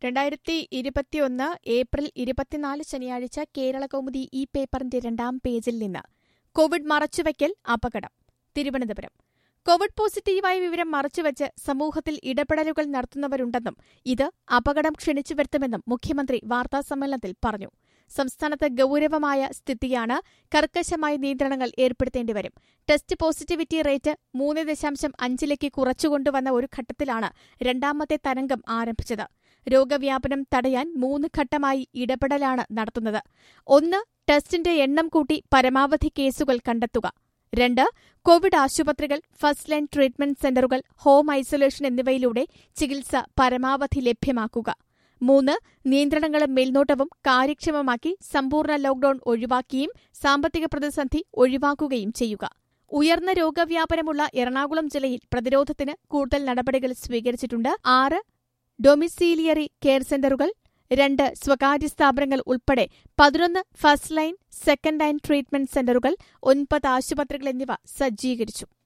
രണ്ടായിരത്തി ഇരുപത്തിയൊന്ന് ഏപ്രിൽ ഇരുപത്തിനാല് ശനിയാഴ്ച കേരളകൗമുദി ഈ പേപ്പറിന്റെ രണ്ടാം പേജിൽ നിന്ന് കോവിഡ് മറച്ചുവെക്കൽ അപകടം തിരുവനന്തപുരം കോവിഡ് പോസിറ്റീവായ വിവരം മറച്ചുവെച്ച് സമൂഹത്തിൽ ഇടപെടലുകൾ നടത്തുന്നവരുണ്ടെന്നും ഇത് അപകടം ക്ഷണിച്ചു വരുത്തുമെന്നും മുഖ്യമന്ത്രി വാർത്താസമ്മേളനത്തിൽ പറഞ്ഞു സംസ്ഥാനത്ത് ഗൌരവമായ സ്ഥിതിയാണ് കർക്കശമായ നിയന്ത്രണങ്ങൾ ഏർപ്പെടുത്തേണ്ടിവരും ടെസ്റ്റ് പോസിറ്റിവിറ്റി റേറ്റ് മൂന്ന് ദശാംശം അഞ്ചിലേക്ക് കുറച്ചുകൊണ്ടുവന്ന ഒരു ഘട്ടത്തിലാണ് രണ്ടാമത്തെ തരംഗം ആരംഭിച്ചത് രോഗവ്യാപനം തടയാൻ മൂന്ന് ഘട്ടമായി ഇടപെടലാണ് നടത്തുന്നത് ഒന്ന് ടെസ്റ്റിന്റെ എണ്ണം കൂട്ടി പരമാവധി കേസുകൾ കണ്ടെത്തുക രണ്ട് കോവിഡ് ആശുപത്രികൾ ഫസ്റ്റ് ലൈൻ ട്രീറ്റ്മെന്റ് സെന്ററുകൾ ഹോം ഐസൊലേഷൻ എന്നിവയിലൂടെ ചികിത്സ പരമാവധി ലഭ്യമാക്കുക മൂന്ന് നിയന്ത്രണങ്ങളും മേൽനോട്ടവും കാര്യക്ഷമമാക്കി സമ്പൂർണ്ണ ലോക്ഡൌൺ ഒഴിവാക്കിയും സാമ്പത്തിക പ്രതിസന്ധി ഒഴിവാക്കുകയും ചെയ്യുക ഉയർന്ന രോഗവ്യാപനമുള്ള എറണാകുളം ജില്ലയിൽ പ്രതിരോധത്തിന് കൂടുതൽ നടപടികൾ സ്വീകരിച്ചിട്ടുണ്ട് ആറ് ഡൊമിസീലിയറി കെയർ സെന്ററുകൾ രണ്ട് സ്വകാര്യ സ്ഥാപനങ്ങൾ ഉൾപ്പെടെ പതിനൊന്ന് first line second line treatment സെന്ററുകൾ ഒൻപത് ആശുപത്രികൾ എന്നിവ സജ്ജീകരിച്ചു